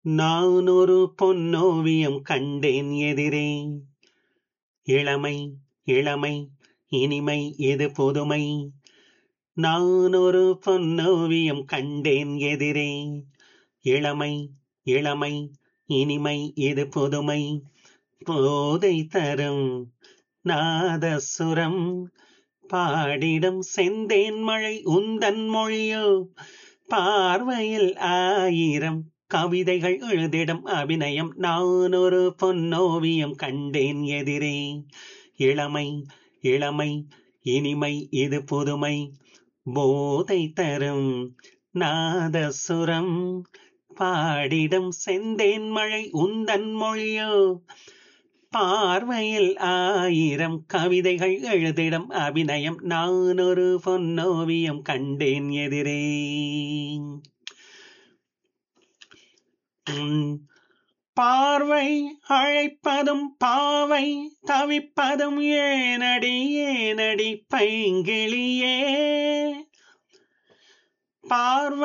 நான் ஒரு பொன்னோவியம் கண்டேன் எதிரே இளமை இளமை இனிமை இது புதுமை நான் ஒரு பொன்னோவியம் கண்டேன் எதிரே இளமை இளமை இனிமை இது புதுமை போதை தரும் நாதசுரம் பாடிடம் செந்தேன் மழை உந்தன் மொழியோ பார்வையில் ஆயிரம் கவிதைகள் எழுதிடம் அபிநயம் நான் ஒரு பொன்னோவியம் கண்டேன் எதிரே இளமை இளமை இனிமை இது புதுமை போதை தரும் நாதசுரம் பாடிடம் செந்தேன் மழை உந்தன் மொழியோ பார்வையில் ஆயிரம் கவிதைகள் எழுதிடம் அபிநயம் நான் ஒரு பொன்னோவியம் கண்டேன் எதிரே உம், பார்வை அழைப்பதும் பாவை தவிப்பதும் ஏனடி ஏனடி பைங்கிளியே பார்வை